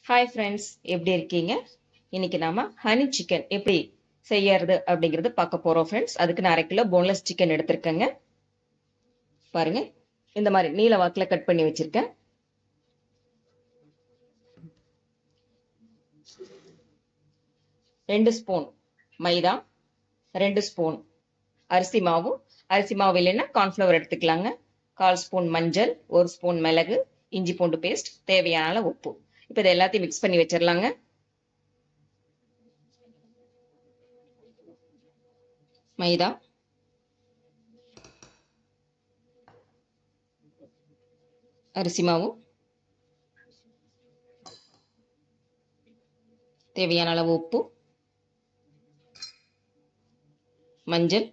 hi friends எப்படி இருக்கீங்க இன்னைக்கு நாம ஹனி சிக்கன் எப்படி செய்யறது அப்படிங்கறது பார்க்க போறோம் ஃப்ரெண்ட்ஸ் அதுக்கு நான் அரை கிலோ போன்லெஸ் சிக்கன் எடுத்திருக்கேங்க பாருங்க இந்த மாதிரி நீல வாக்குல கட் பண்ணி வச்சிருக்கேன் ரெண்டு ஸ்பூன் மைதா ரெண்டு ஸ்பூன் அரிசி மாவு அரிசி மாவு இல்லைன்னா கார்ன்ஃப்ளவர் எடுத்துக்கலாங்க கால் ஸ்பூன் மஞ்சள் ஒரு ஸ்பூன் மிளகு இஞ்சி பூண்டு பேஸ்ட் தேவையான அளவு உப்பு இப்போ இதை எல்லாத்தையும் மிக்ஸ் பண்ணி வச்சிடலாங்க மைதா அரிசி மாவு தேவையான அளவு உப்பு மஞ்சள்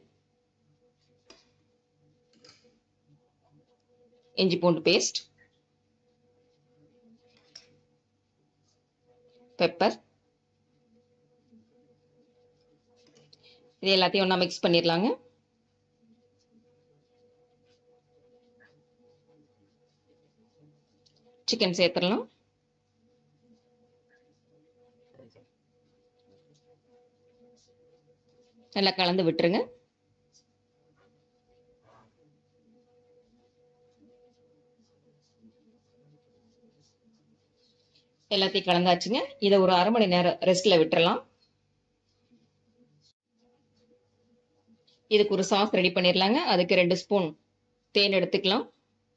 இஞ்சி பூண்டு பேஸ்ட் பெப்பர் இது எல்லாத்தையும் ஒன்றா மிக்ஸ் பண்ணிடலாங்க சிக்கன் சேர்த்துடலாம் நல்லா கலந்து விட்டுருங்க எல்லாத்தையும் கலந்தாச்சுங்க இதை ஒரு அரை மணி நேரம் ரெஸ்ட்ல விட்டுறலாம் இதுக்கு ஒரு சாஸ் ரெடி பண்ணிடலாங்க அதுக்கு ரெண்டு ஸ்பூன் தேன் எடுத்துக்கலாம்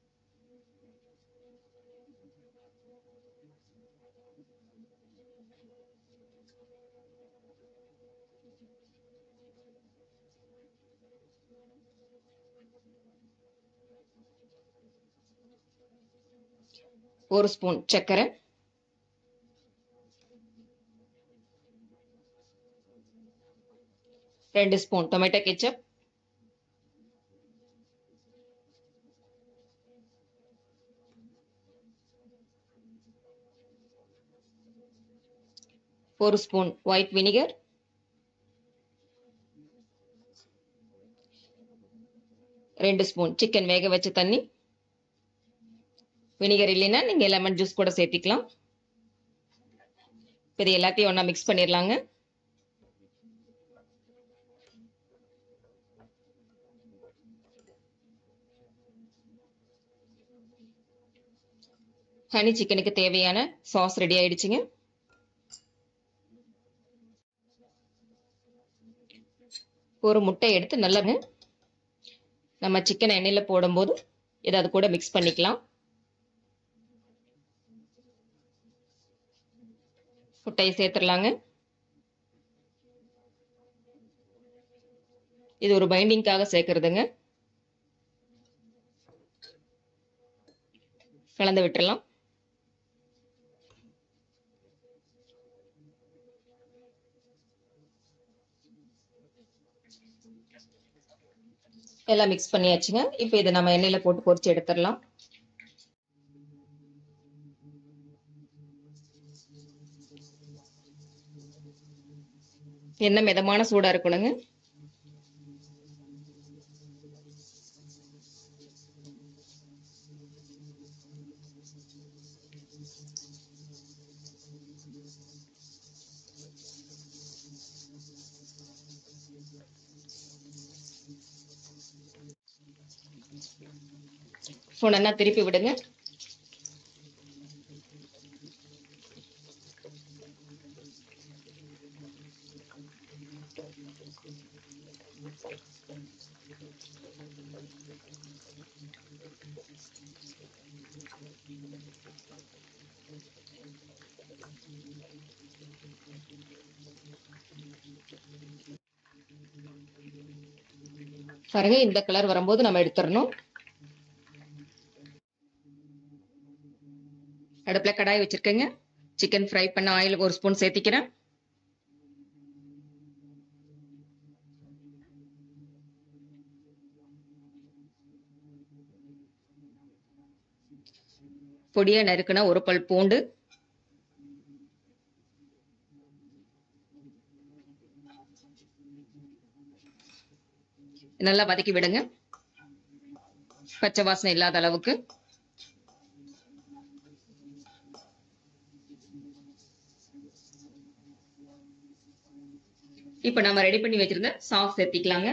ஒரு ஸ்பூன் சர்க்கரை ரெண்டு ஸ்பூன் டொமேட்டோ கெச்சப் ஒரு ஸ்பூன் ஒயிட் வினிகர் ரெண்டு ஸ்பூன் சிக்கன் வேக வச்ச தண்ணி வினிகர் இல்லைன்னா நீங்க லெமன் ஜூஸ் கூட சேர்த்திக்கலாம் இது எல்லாத்தையும் ஒன்றா மிக்ஸ் பண்ணிடலாங்க ஹனி சிக்கனுக்கு தேவையான சாஸ் ரெடி ஆயிடுச்சுங்க ஒரு முட்டை எடுத்து நல்லங்க நம்ம சிக்கன் எண்ணெயில் போடும்போது இதை அது கூட மிக்ஸ் பண்ணிக்கலாம் முட்டையை சேர்த்துடலாங்க இது ஒரு பைண்டிங்காக சேர்க்கறதுங்க கலந்து விட்டுறலாம் எல்லாம் மிக்ஸ் பண்ணியாச்சுங்க இப்போ இதை நம்ம எண்ணெயில போட்டு பொரிச்சு எடுத்துடலாம் எண்ணெய் மிதமான சூடா இருக்கணுங்க ஒன்னா திருப்பி விடுங்க பாருங்க இந்த கலர் வரும்போது நம்ம எடுத்துடணும் அடுப்புல கடாய் வச்சிருக்கேங்க சிக்கன் ஃப்ரை பண்ண ஆயில் ஒரு ஸ்பூன் சேர்த்திக்கிறேன் பொடியா நறுக்குன ஒரு பல் பூண்டு நல்லா வதக்கி விடுங்க பச்சை வாசனை இல்லாத அளவுக்கு இப்போ நம்ம ரெடி பண்ணி வச்சிருந்த சாஸ் சேர்த்திக்கலாங்க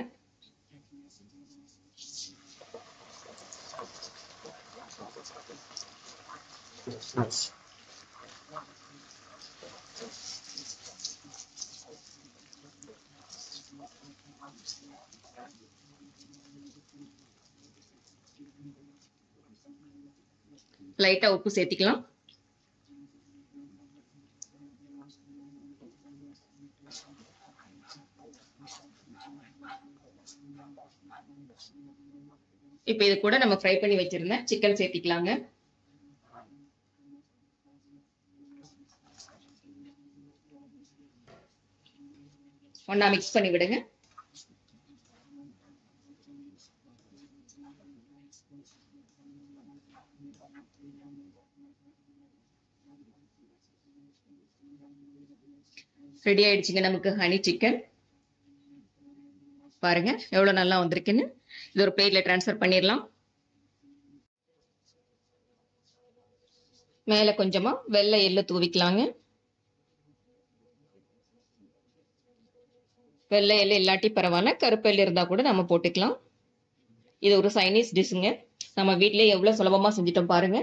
லைட்டா உப்பு சேர்த்திக்கலாம் இப்ப இது கூட நம்ம ஃப்ரை பண்ணி வச்சிருந்த சிக்கன் சேர்த்திக்கலாங்க ஒன்னா மிக்ஸ் பண்ணி விடுங்க ரெடி ஆயிடுச்சுங்க நமக்கு ஹனி சிக்கன் பாருங்க எவ்வளவு நல்லா வந்திருக்குன்னு இது ஒரு பிளேட்ல டிரான்ஸ்ஃபர் பண்ணிடலாம் மேல கொஞ்சமா வெள்ளை எள்ளு தூவிக்கலாங்க வெள்ளை எள்ளு இல்லாட்டி பரவாயில்ல கருப்பு எள்ளு இருந்தா கூட நம்ம போட்டுக்கலாம் இது ஒரு சைனீஸ் டிஷ்ஷுங்க நம்ம வீட்லயே எவ்வளவு சுலபமா செஞ்சுட்டோம் பாருங்க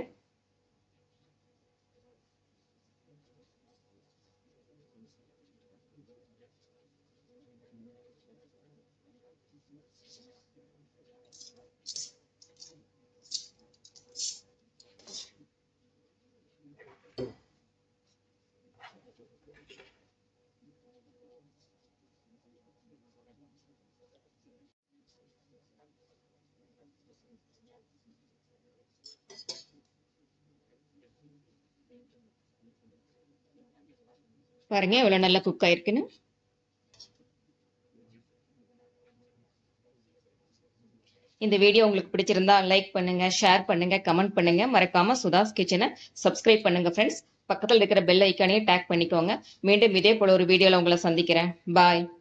பாருங்க எவ்வளவு நல்லா குக் ஆயிருக்குன்னு இந்த வீடியோ உங்களுக்கு பிடிச்சிருந்தா லைக் பண்ணுங்க ஷேர் பண்ணுங்க கமெண்ட் பண்ணுங்க மறக்காம சுதாஸ் கிச்சனை சப்ஸ்கிரைப் பண்ணுங்க ஃப்ரெண்ட்ஸ் பக்கத்தில் இருக்கிற பெல் ஐக்கானையும் டேக் பண்ணிக்கோங்க மீண்டும் இதே போல ஒரு வீடியோல உங்களை சந்திக்கிறேன் பாய்